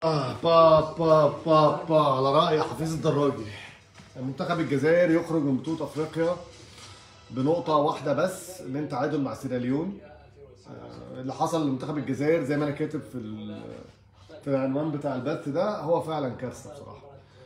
آه با با با با على رأي حفيظ الدراجي منتخب الجزائر يخرج من بطولة أفريقيا بنقطة واحدة بس اللي انت تعادل مع سيراليون آه، اللي حصل لمنتخب الجزائر زي ما انا كاتب في ال- في العنوان بتاع البث ده هو فعلا كارثة بصراحة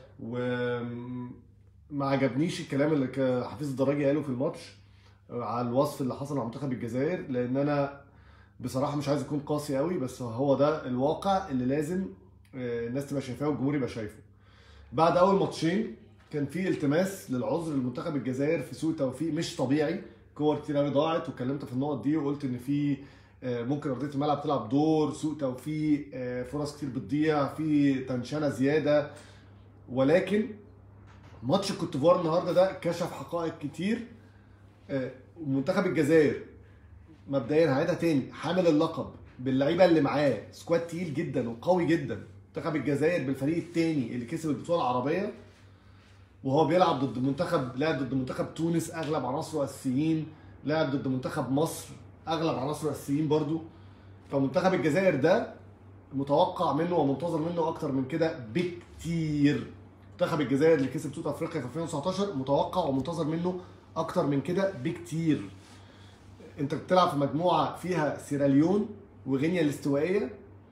وما عجبنيش الكلام اللي ك- حفيظ الدراجي قاله في الماتش آه، على الوصف اللي حصل مع منتخب الجزائر لان انا بصراحة مش عايز اكون قاسي قوي بس هو ده الواقع اللي لازم آه، الناس تبقى شايفاه والجمهور يبقى شايفه بعد اول ماتشين كان في التماس للعذر لمنتخب الجزائر في سوء توفيق مش طبيعي كور كتير قوي ضاعت واتكلمت في النقط دي وقلت ان في آه، ممكن ارضيه الملعب تلعب دور سوء توفيق آه، فرص كتير بتضيع في تنشنه زياده ولكن ماتش الكوتيفوار النهارده ده كشف حقائق كتير آه، منتخب الجزائر مبدئيا هعيدها تاني حامل اللقب باللعيبه اللي معاه سكواد تقيل جدا وقوي جدا منتخب الجزائر بالفريق التاني اللي كسب البطوله العربيه وهو بيلعب ضد منتخب لعب ضد منتخب تونس اغلب عناصره اساسيين لعب ضد منتخب مصر اغلب عناصره اساسيين برضو فمنتخب الجزائر ده متوقع منه ومنتظر منه اكتر من كده بكتير منتخب الجزائر اللي كسب بطوله افريقيا في 2019 متوقع ومنتظر منه اكتر من كده بكتير انت بتلعب في مجموعه فيها سيراليون وغينيا الاستوائيه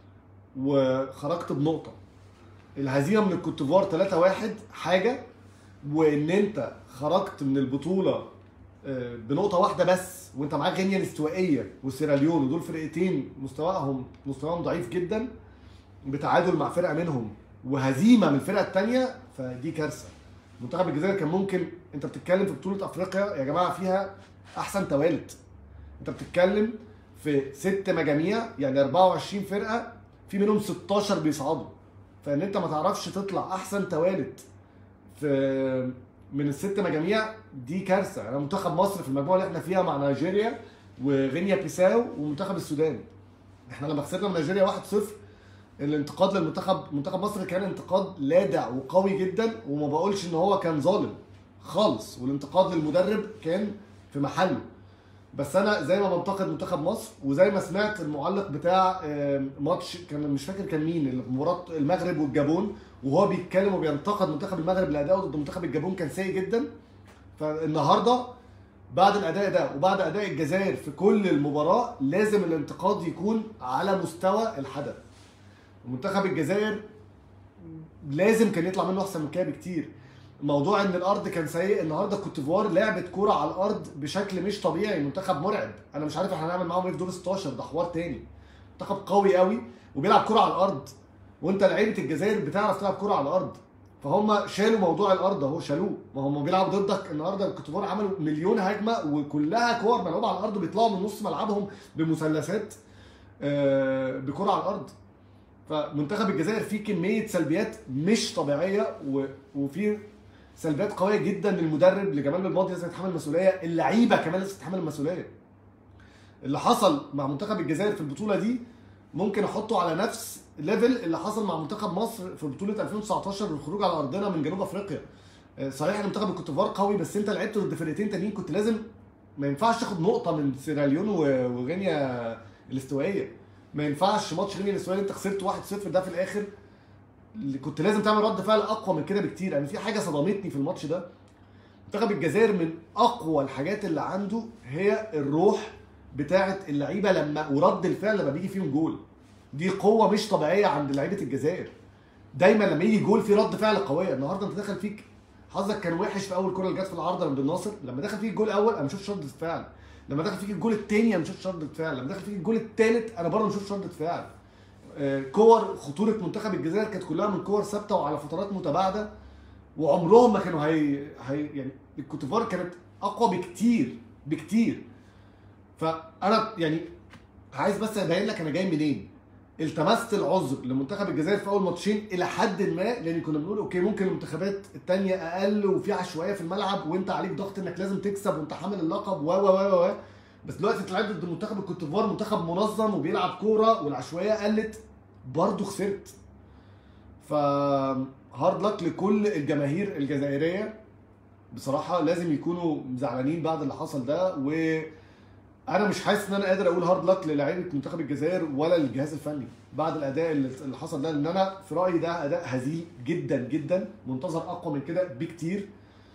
وخرجت بنقطه الهزيمه من الكوتيفوار 3-1 حاجه وان انت خرجت من البطوله آه، بنقطه واحده بس وانت معاك غينيا الاستوائيه وسيراليون ودول فرقتين مستواهم مستواهم ضعيف جدا بتعادل مع فرقه منهم وهزيمه من الفرقه الثانيه فدي كارثه منتخب الجزائر كان ممكن انت بتتكلم في بطوله افريقيا يا جماعه فيها احسن توالت انت بتتكلم في ست مجاميع يعني 24 فرقه في منهم 16 بيصعدوا فان انت ما تعرفش تطلع احسن توالت في من الست مجاميع دي كارثه يعني منتخب مصر في المجموعه اللي احنا فيها مع نيجيريا وغينيا بيساو ومنتخب السودان احنا لما خسرنا من نيجيريا 1-0 الانتقاد للمنتخب منتخب مصر كان انتقاد لادع وقوي جدا وما بقولش ان هو كان ظالم خالص والانتقاد للمدرب كان في محله بس انا زي ما بنتقد منتخب مصر وزي ما سمعت المعلق بتاع آه، ماتش كان مش فاكر كان مين مباراه المغرب والجابون وهو بيتكلم وبينتقد منتخب المغرب لادائه ضد منتخب الجابون كان سيء جدا فالنهارده بعد الاداء ده وبعد اداء الجزائر في كل المباراه لازم الانتقاد يكون على مستوى الحدث منتخب الجزائر لازم كان يطلع منه احسن من كده بكتير موضوع ان الارض كان سيء النهارده كوتيفوار لعبت كوره على الارض بشكل مش طبيعي منتخب مرعب انا مش عارف احنا هنعمل معاهم ايه في دور 16 ده حوار تاني منتخب قوي قوي وبيلعب كوره على الارض وانت لعيبه الجزائر بتعرف تلعب كوره على الارض فهم شالوا موضوع الارض اهو شالوه ما هم بيلعبوا ضدك النهارده الكوتيفوار عملوا مليون هجمه وكلها كور ملعوبه على الارض بيطلعوا من نص ملعبهم بمثلثات آه، بكره على الارض فمنتخب الجزائر فيه كميه سلبيات مش طبيعيه و- وفي سلبيات قويه جدا للمدرب لجمال بالماضي لازم يتحمل المسؤوليه اللعيبه كمان لازم تتحمل المسؤوليه اللي حصل مع منتخب الجزائر في البطوله دي ممكن احطه على نفس ليفل اللي حصل مع منتخب مصر في بطوله 2019 والخروج على ارضنا من جنوب افريقيا آه، صحيح ان منتخب الكوتيفوار قوي بس انت لعبت ضد فرقتين تانيين كنت لازم ما ينفعش تاخد نقطه من سيراليون و- وغينيا الاستوائيه ما ينفعش ماتش غينيا الاستوائيه اللي انت خسرت 1-0 ده في الاخر اللي كنت لازم تعمل رد فعل اقوى من كده بكتير يعني في حاجه صدمتني في الماتش ده منتخب الجزائر من اقوى الحاجات اللي عنده هي الروح بتاعه اللعيبه لما ورد الفعل لما بيجي فيهم جول دي قوه مش طبيعيه عند لعيبه الجزائر دايما لما يجي جول في رد فعل قويه النهارده انت دخل فيك حظك كان وحش في اول كره اللي جت في العارضه من بن ناصر لما دخل فيك الجول الاول انا ما شفتش رده فعل لما دخل فيك الجول الثاني انا ما شفتش رده فعل لما دخل فيك الجول الثالث انا برضه ما شفتش رده فعل آه، كور خطوره منتخب الجزائر كانت كلها من كور ثابته وعلى فترات متباعده وعمرهم ما كانوا هي, هي يعني الكوتيفوار كانت اقوى بكتير بكتير فانا يعني عايز بس ابين لك انا جاي منين التمست العذر لمنتخب الجزائر في اول ماتشين الى حد ما لان كنا بنقول اوكي ممكن المنتخبات التانية اقل وفي عشوائيه في الملعب وانت عليك ضغط انك لازم تكسب وانت حامل اللقب و و و و بس دلوقتي انت لعبت ضد منتخب الكوتيفوار منتخب منظم وبيلعب كوره والعشوائيه قلت برضه خسرت ف هارد لك لكل الجماهير الجزائريه بصراحه لازم يكونوا زعلانين بعد اللي حصل ده و انا مش حاسس ان انا قادر اقول هارد لك للاعيبه منتخب الجزائر ولا للجهاز الفني بعد الاداء اللي اللي حصل ده لان انا في رايي ده اداء هزيل جدا جدا منتظر اقوى من كده بكتير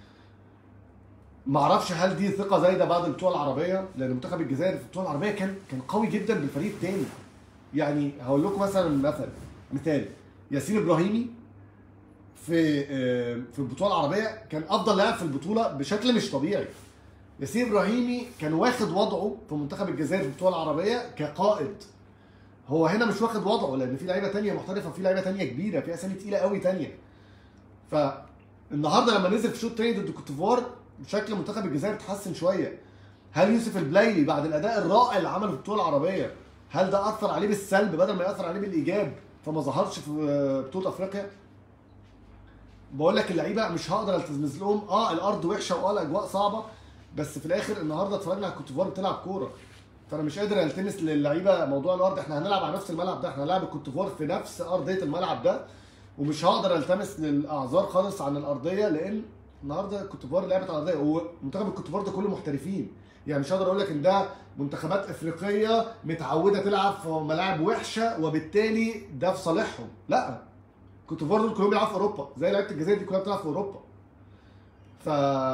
ما اعرفش هل دي ثقه زايده بعد البطوله العربيه لان منتخب الجزائر في البطوله العربيه كان كان قوي جدا بالفريق الثاني يعني هقول لكم مثلا مثل مثال ياسين ابراهيمي في آه، في البطوله العربيه كان افضل لاعب في البطوله بشكل مش طبيعي ياسين ابراهيمي كان واخد وضعه في منتخب الجزائر في البطوله العربيه كقائد هو هنا مش واخد وضعه لان في لعيبه تانية محترفه وفي لعيبه تانية كبيره في اسامي تقيله قوي تانية فالنهارده لما نزل في شوط تاني ضد كوتيفوار شكل منتخب الجزائر اتحسن شويه هل يوسف البلايلي بعد الاداء الرائع اللي عمله في البطوله العربيه هل ده اثر عليه بالسلب بدل ما ياثر عليه بالايجاب فما ظهرش في بطوله افريقيا بقول لك اللعيبه مش هقدر التزم لهم اه الارض وحشه واه الاجواء صعبه بس في الاخر النهارده اتفرجنا على كوتيفوار بتلعب كوره فانا مش قادر التمس للعيبه موضوع الارض احنا هنلعب على نفس الملعب ده احنا هنلعب الكوتيفوار في نفس ارضيه الملعب ده ومش هقدر التمس للاعذار خالص عن الارضيه لان النهارده الكوتيفوار لعبت على الارضيه ومنتخب الكوتيفوار ده كله محترفين يعني مش هقدر اقول لك ان ده منتخبات افريقيه متعوده تلعب في ملاعب وحشه وبالتالي ده في صالحهم لا كوتيفوار دول كلهم بيلعبوا في اوروبا زي لعيبه الجزائر دي كلها بتلعب في اوروبا ف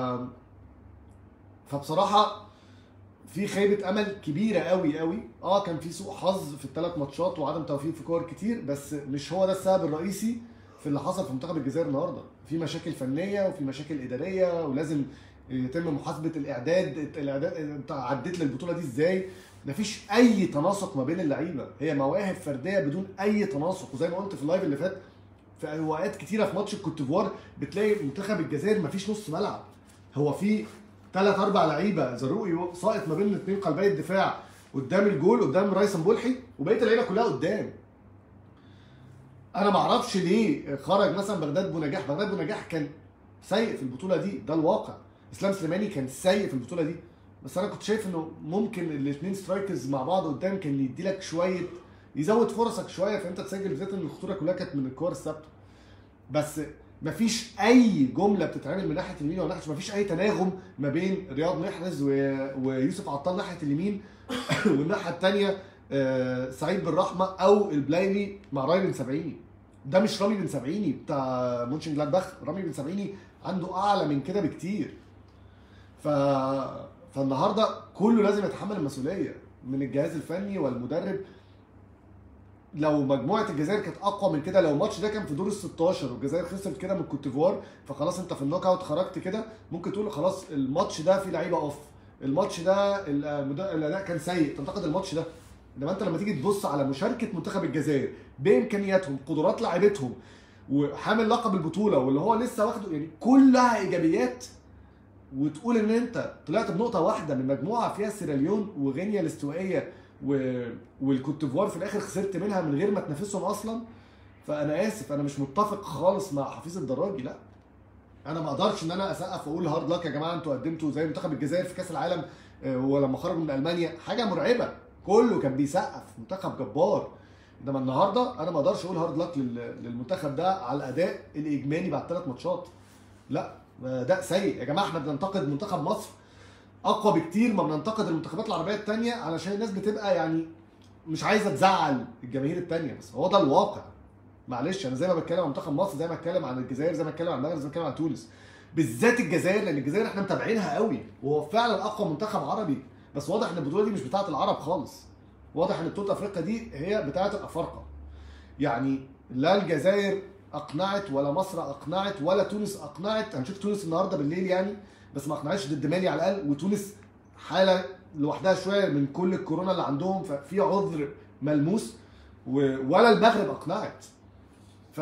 فبصراحه في خيبه امل كبيره قوي قوي اه كان في سوء حظ في الثلاث ماتشات وعدم توفيق في كور كتير بس مش هو ده السبب الرئيسي في اللي حصل في منتخب الجزائر النهارده في مشاكل فنيه وفي مشاكل اداريه ولازم يتم محاسبه الاعداد الاعداد انت عديت للبطوله دي ازاي مفيش اي تناسق ما بين اللعيبه هي مواهب فرديه بدون اي تناسق وزي ما قلت في اللايف اللي فات في اوقات كتيره في ماتش الكوتيفوار بتلاقي منتخب الجزائر مفيش نص ملعب هو في ثلاث اربع لعيبه زروقي ساقط ما بين الاثنين قلبي الدفاع قدام الجول قدام رايسن بولحي وبقيه اللعيبه كلها قدام انا ما اعرفش ليه خرج مثلا بغداد بونجاح بغداد بونجاح كان سيء في البطوله دي ده الواقع اسلام سليماني كان سيء في البطوله دي بس انا كنت شايف انه ممكن الاثنين سترايكرز مع بعض قدام كان يدي لك شويه يزود فرصك شويه فانت تسجل بالذات ان الخطوره كلها كانت من الكور الثابته بس مفيش اي جمله بتتعمل من ناحيه اليمين ولا ناحيه مفيش اي تناغم ما بين رياض محرز و... ويوسف عطال ناحيه اليمين والناحيه الثانيه سعيد بالرحمه او البلايلي مع رامي بن سبعيني ده مش رامي بن سبعيني بتاع مونشن جلادباخ رامي بن سبعيني عنده اعلى من كده بكتير ف فالنهارده كله لازم يتحمل المسؤوليه من الجهاز الفني والمدرب لو مجموعه الجزائر كانت اقوى من كده لو الماتش ده كان في دور ال 16 والجزائر خسرت كده من كوتيفوار فخلاص انت في النوك اوت خرجت كده ممكن تقول خلاص الماتش ده فيه لعيبه اوف الماتش ده الاداء كان سيء تنتقد الماتش ده انما انت لما تيجي تبص على مشاركه منتخب الجزائر بامكانياتهم قدرات لاعيبتهم وحامل لقب البطوله واللي هو لسه واخده يعني كلها ايجابيات وتقول ان انت طلعت بنقطه واحده من مجموعه فيها سيراليون وغينيا الاستوائيه و... والكوتيفوار في الاخر خسرت منها من غير ما تنافسهم اصلا فانا اسف انا مش متفق خالص مع حفيظ الدراجي لا انا ما اقدرش ان انا اسقف واقول هارد لك يا جماعه انتوا قدمتوا زي منتخب الجزائر في كاس العالم ولما خرجوا من المانيا حاجه مرعبه كله كان بيسقف منتخب جبار انما النهارده انا ما اقدرش اقول هارد لك للمنتخب ده على الاداء الاجمالي بعد ثلاث ماتشات لا اداء سيء يا جماعه احنا بننتقد منتخب مصر اقوى بكتير ما بننتقد المنتخبات العربيه الثانيه علشان الناس بتبقى يعني مش عايزه تزعل الجماهير الثانيه بس هو ده الواقع معلش انا زي ما بتكلم عن منتخب مصر زي ما اتكلم عن الجزائر زي ما اتكلم عن المغرب زي ما اتكلم عن تونس بالذات الجزائر لان الجزائر احنا متابعينها قوي وهو فعلا اقوى منتخب عربي بس واضح ان البطوله دي مش بتاعه العرب خالص واضح ان بطوله افريقيا دي هي بتاعه الافارقه يعني لا الجزائر اقنعت ولا مصر اقنعت ولا تونس اقنعت هنشوف تونس النهارده بالليل يعني بس ما اقنعتش ضد مالي على الاقل وتونس حاله لوحدها شويه من كل الكورونا اللي عندهم ففي عذر ملموس ولا المغرب اقنعت ف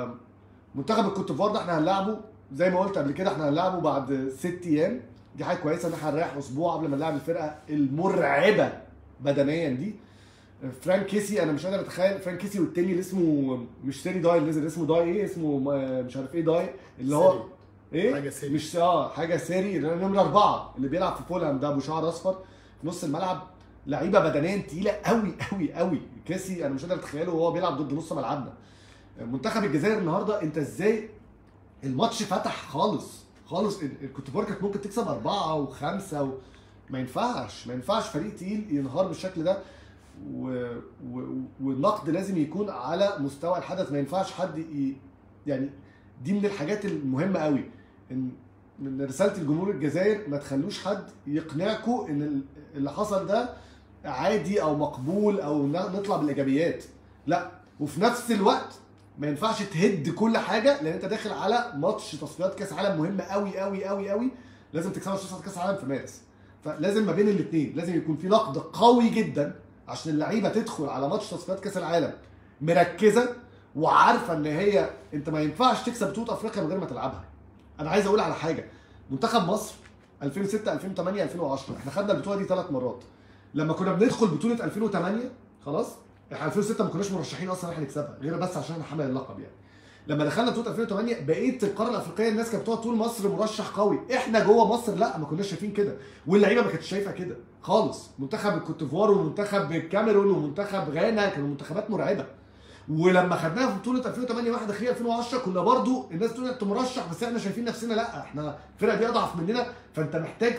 منتخب الكوتيفوار ده احنا هنلعبه زي ما قلت قبل كده احنا هنلعبه بعد ست ايام دي حاجه كويسه ان احنا هنريح اسبوع قبل ما نلعب الفرقه المرعبه بدنيا دي فرانك كيسي انا مش قادر اتخيل فرانك كيسي والتاني اللي اسمه مش سيري داي اللي نزل اسمه داي ايه اسمه مش عارف ايه داي اللي هو سيري. ايه حاجة سيري. مش اه حاجه سيري اللي هو نمره اربعه اللي بيلعب في فولهام ده ابو شعر اصفر في نص الملعب لعيبه بدنيا تقيله قوي قوي قوي كيسي انا مش قادر اتخيله وهو بيلعب ضد نص ملعبنا منتخب الجزائر النهارده انت ازاي الماتش فتح خالص خالص الكوتيفوار كانت ممكن تكسب اربعه وخمسه و... ما ينفعش ما ينفعش فريق تقيل ينهار بالشكل ده و... و... والنقد لازم يكون على مستوى الحدث ما ينفعش حد ي... يعني دي من الحاجات المهمه قوي ان من رساله الجمهور الجزائر ما تخلوش حد يقنعكم ان ال- اللي حصل ده عادي او مقبول او ن- نطلع بالايجابيات لا وفي نفس الوقت ما ينفعش تهد كل حاجه لان انت داخل على ماتش تصفيات كاس عالم مهم قوي قوي قوي قوي لازم تكسبها في تصفيات كاس عالم في مارس فلازم ما بين الاثنين لازم يكون في نقد قوي جدا عشان اللعيبه تدخل على ماتش تصفيات كاس العالم مركزه وعارفه ان هي انت ما ينفعش تكسب بطوله افريقيا من غير ما تلعبها انا عايز اقول على حاجه منتخب مصر 2006 2008 2010 احنا خدنا البطوله دي ثلاث مرات لما كنا بندخل بطوله 2008 خلاص احنا 2006 ما كناش مرشحين اصلا ان احنا نكسبها غير بس عشان احنا حمل اللقب يعني لما دخلنا بطوله 2008 بقيه القاره الافريقيه الناس كانت بتقعد تقول مصر مرشح قوي احنا جوه مصر لا ما كناش شايفين كده واللعيبه ما كانتش شايفه كده خالص منتخب الكوت ديفوار ومنتخب الكاميرون ومنتخب غانا كانوا منتخبات مرعبه ولما خدناها في بطوله 2008 واحد داخلين 2010 كنا برضو الناس تقول انت مرشح بس احنا شايفين نفسنا لا احنا الفرقه دي اضعف مننا فانت محتاج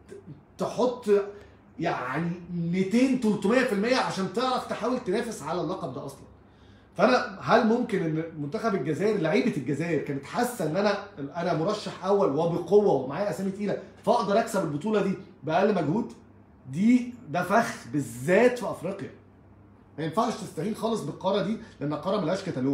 تحط يعني 200 300% عشان تعرف تحاول تنافس على اللقب ده اصلا فانا هل ممكن ان منتخب الجزائر لعيبه الجزائر كانت حاسه ان انا انا مرشح اول وبقوه ومعايا اسامي تقيله فاقدر اكسب البطوله دي باقل مجهود دي ده فخ بالذات في افريقيا ما ينفعش تستهين خالص بالقاره دي لان القاره ملهاش كتالوج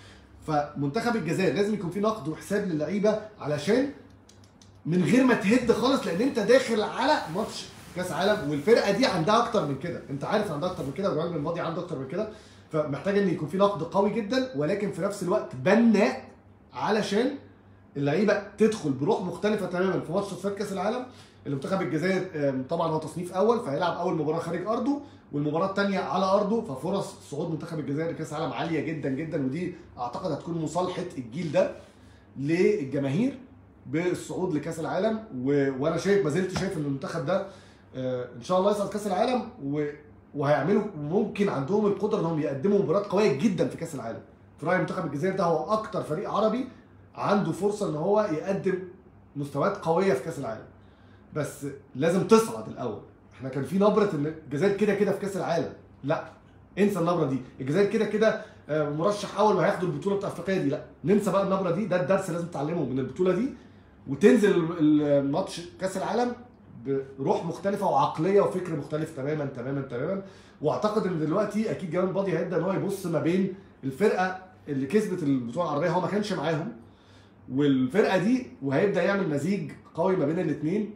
فمنتخب الجزائر لازم يكون في نقد وحساب للعيبه علشان من غير ما تهد خالص لان انت داخل على ماتش كاس عالم والفرقه دي عندها اكتر من كده انت عارف عندها اكتر من كده والراجل الماضي عنده اكتر من كده فمحتاج ان يكون في نقد قوي جدا ولكن في نفس الوقت بناء علشان اللعيبه تدخل بروح مختلفه تماما في ماتش تصفيات كاس العالم اللي منتخب الجزائر آم، طبعا هو تصنيف اول فهيلعب اول مباراه خارج ارضه والمباراه الثانيه على ارضه ففرص صعود منتخب الجزائر لكاس العالم عاليه جدا جدا ودي اعتقد هتكون مصالحه الجيل ده للجماهير بالصعود لكاس العالم و... وانا شايف ما زلت شايف ان المنتخب ده آه، ان شاء الله يصعد كاس العالم و... وهيعملوا ممكن عندهم القدره انهم يقدموا مباريات قويه جدا في كاس العالم في رايي منتخب الجزائر ده هو اكتر فريق عربي عنده فرصه ان هو يقدم مستويات قويه في كاس العالم بس لازم تصعد الاول احنا كان في نبره ان الجزائر كده كده في كاس العالم لا انسى النبره دي الجزائر كده كده آه، مرشح اول وهياخدوا البطوله بتاع افريقيا دي لا ننسى بقى النبره دي ده الدرس لازم تتعلمه من البطوله دي وتنزل ال- الماتش كاس العالم بروح مختلفه وعقليه وفكر مختلف تماما تماما تماما واعتقد ان دلوقتي اكيد جمال بادي هيبدا ان هو يبص ما بين الفرقه اللي كسبت البطوله العربيه هو ما كانش معاهم والفرقه دي وهيبدا يعمل مزيج قوي ما بين الاثنين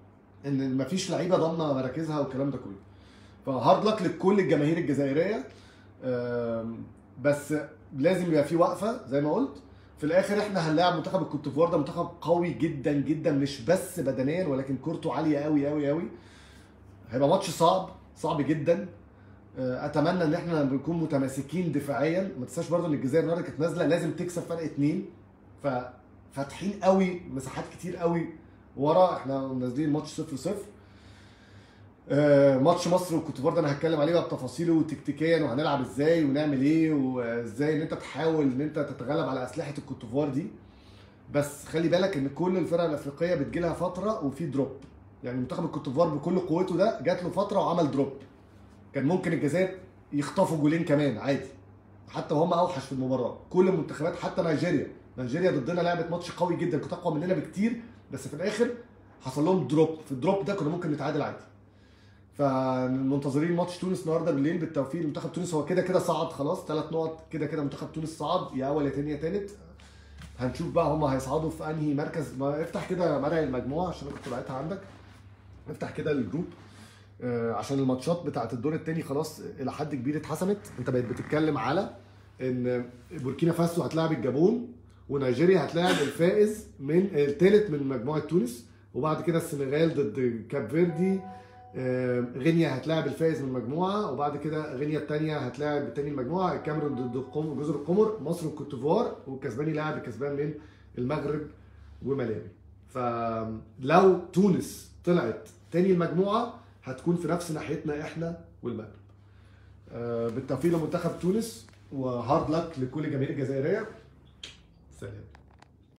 ان مفيش لعيبه ضامنه مراكزها والكلام ده كله فهارد لك لكل الجماهير الجزائريه آم، بس لازم يبقى في وقفه زي ما قلت في الاخر احنا هنلاعب منتخب الكوت ديفوار ده منتخب قوي جدا جدا مش بس بدنيا ولكن كورته عاليه قوي قوي قوي هيبقى ماتش صعب صعب جدا آه، اتمنى ان احنا نكون متماسكين دفاعيا ما تنساش برضه ان الجزائر النهارده كانت نازله لازم تكسب فرق اتنين ففاتحين قوي مساحات كتير قوي ورا احنا نازلين الماتش 0 0 آه، ماتش مصر والكوت ديفوار ده انا هتكلم عليه بقى بتفاصيله وتكتيكيا وهنلعب ازاي ونعمل ايه وازاي ان انت تحاول ان انت تتغلب على اسلحه الكوت ديفوار دي بس خلي بالك ان كل الفرق الافريقيه بتجيلها فتره وفي دروب يعني منتخب الكوت ديفوار بكل قوته ده جات له فتره وعمل دروب كان ممكن الجزائر يخطفوا جولين كمان عادي حتى وهم اوحش في المباراه كل المنتخبات حتى نيجيريا نيجيريا ضدنا لعبت ماتش قوي جدا كانت اقوى مننا بكتير بس في الاخر حصل لهم دروب في الدروب ده كنا ممكن نتعادل عادي فمنتظرين ماتش تونس النهارده بالليل بالتوفيق منتخب تونس هو كده كده صعد خلاص ثلاث نقط كده كده منتخب تونس صعد يا اول يا تاني يا تالت هنشوف بقى هم هيصعدوا في انهي مركز ما افتح كده مرعي المجموعه عشان انا كنت باعتها عندك افتح كده الجروب آه، عشان الماتشات بتاعت الدور الثاني خلاص الى حد كبير اتحسمت انت بقيت بتتكلم على ان بوركينا فاسو هتلاعب الجابون ونيجيريا هتلاعب الفائز من الثالث من مجموعه تونس وبعد كده السنغال ضد كاب فيردي آه، غينيا هتلاعب الفائز من المجموعه وبعد كده غينيا الثانيه هتلاعب الثاني المجموعه الكاميرون ضد القم- جزر القمر مصر والكوت ديفوار والكسبان يلاعب الكسبان من المغرب وملاوي فلو تونس طلعت تاني المجموعه هتكون في نفس ناحيتنا احنا والمغرب آه، بالتوفيق لمنتخب تونس وهارد لك لكل الجماهير الجزائريه سلام